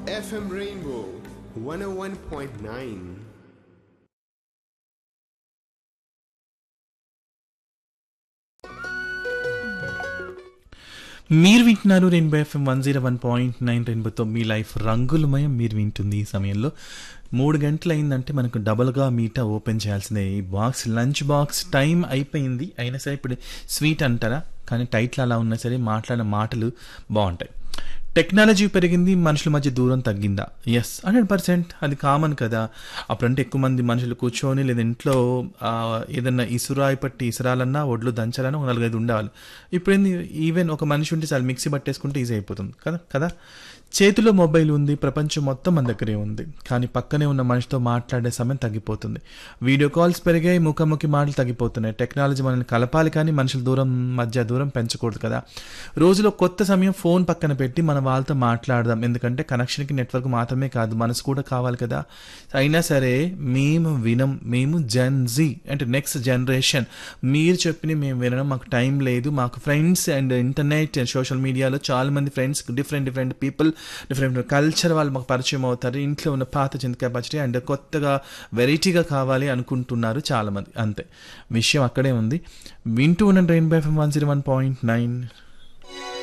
FM Rainbow 101.9. మీరు వింటున్నారు rainbow FM one zero one point nine రెయిన్బోతో మీ లైఫ్ రంగులమయం మీరు వింటుంది ఈ సమయంలో మూడు గంటలు అయిందంటే మనకు డబల్గా మీటా ఓపెన్ చేయాల్సిందే ఈ బాక్స్ లంచ్ బాక్స్ టైం అయిపోయింది అయినా సరే ఇప్పుడు స్వీట్ అంటారా కానీ టైట్లు అలా ఉన్నా సరే మాట్లాడిన మాటలు బాగుంటాయి టెక్నాలజీ పెరిగింది మనుషుల మధ్య దూరం తగ్గిందా ఎస్ హండ్రెడ్ పర్సెంట్ అది కామన్ కదా అప్పుడంటే ఎక్కువ మంది మనుషులు కూర్చొని లేదా ఇంట్లో ఆ, ఏదన్నా ఇసురాయి పట్టి ఇసురాలన్నా ఒడ్లు దంచాలన్నా ఒక నలుగైదు ఉండేవాళ్ళు ఇప్పుడు ఏంది ఈవెన్ ఒక మనిషి ఉంటే చాలా మిక్సీ పట్టేసుకుంటే ఈజీ అయిపోతుంది కదా కదా చేతిలో మొబైల్ ఉంది ప్రపంచం మొత్తం మన దగ్గరే ఉంది కానీ పక్కనే ఉన్న మనిషితో మాట్లాడే సమయం తగ్గిపోతుంది వీడియో కాల్స్ పెరిగాయి ముఖాముఖి మాటలు తగ్గిపోతున్నాయి టెక్నాలజీ మనల్ని కలపాలి కానీ మనుషుల దూరం మధ్య దూరం పెంచకూడదు కదా రోజులో కొత్త సమయం ఫోన్ పక్కన పెట్టి మన వాళ్ళతో మాట్లాడదాం ఎందుకంటే కనెక్షన్కి నెట్వర్క్ మాత్రమే కాదు మనసు కూడా కావాలి కదా అయినా సరే మేము వినం మేము జెన్ జీ అంటే నెక్స్ట్ జనరేషన్ మీరు చెప్పిన మేము వినడం మాకు టైం లేదు మాకు friends and internet and social మీడియాలో చాలా మంది friends different different people different culture వాళ్ళు మాకు పరిచయం అవుతారు ఇంట్లో ఉన్న పాత చింతకాయ పచ్చడి అండ్ కొత్తగా వెరైటీగా కావాలి అనుకుంటున్నారు చాలా మంది అంతే విషయం అక్కడే ఉంది వింటూ ఉన్న rainbow FM one zero one point nine